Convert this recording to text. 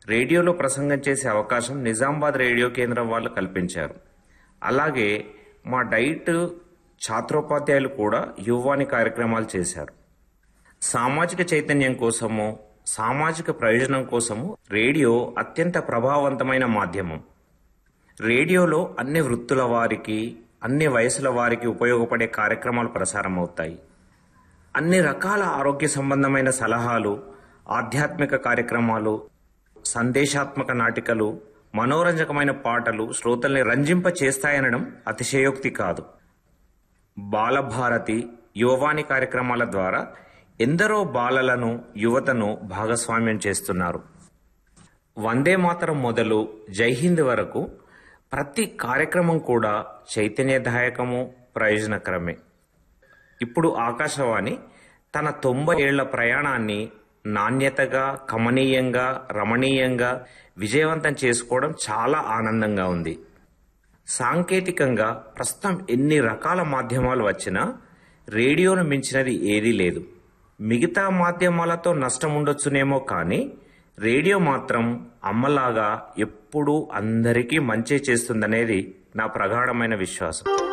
రేడియోలో ప్రసంగం చేసే అవకాశం నిజామాబాద్ రేడియో కేంద్రం వాళ్ళు కల్పించారు అలాగే మా డైట్ ఛాత్రోపాధ్యాయులు కూడా యువాని కార్యక్రమాలు చేశారు సామాజిక చైతన్యం కోసము సామాజిక ప్రయోజనం కోసము రేడియో అత్యంత ప్రభావవంతమైన మాధ్యమం రేడియోలో అన్ని వృత్తుల వారికి అన్ని వయసుల వారికి ఉపయోగపడే కార్యక్రమాలు ప్రసారం అవుతాయి అన్ని రకాల ఆరోగ్య సంబంధమైన సలహాలు ఆధ్యాత్మిక కార్యక్రమాలు సందేశాత్మక నాటికలు మనోరంజకమైన పాటలు శ్రోతల్ని రంజింప చేస్తాయనడం అతిశయోక్తి కాదు బాలభారతి యువవాణి కార్యక్రమాల ద్వారా ఎందరో బాలలను యువతను భాగస్వామ్యం చేస్తున్నారు వందే మాతరం మొదలు జై హింద్ వరకు ప్రతి కార్యక్రమం కూడా చైతన్యదాయకము ప్రయోజనకరమే ఇప్పుడు ఆకాశవాణి తన తొంభై ఏళ్ల ప్రయాణాన్ని నాణ్యతగా కమనీయంగా రమణీయంగా విజయవంతం చేసుకోవడం చాలా ఆనందంగా ఉంది సాంకేతికంగా ప్రస్తుతం ఎన్ని రకాల మాధ్యమాలు వచ్చినా రేడియోను మించినది ఏదీ లేదు మిగతా మాధ్యమాలతో నష్టం ఉండొచ్చునేమో కానీ రేడియో మాత్రం అమ్మలాగా ఎప్పుడూ అందరికీ మంచి చేస్తుందనేది నా ప్రగాఢమైన విశ్వాసం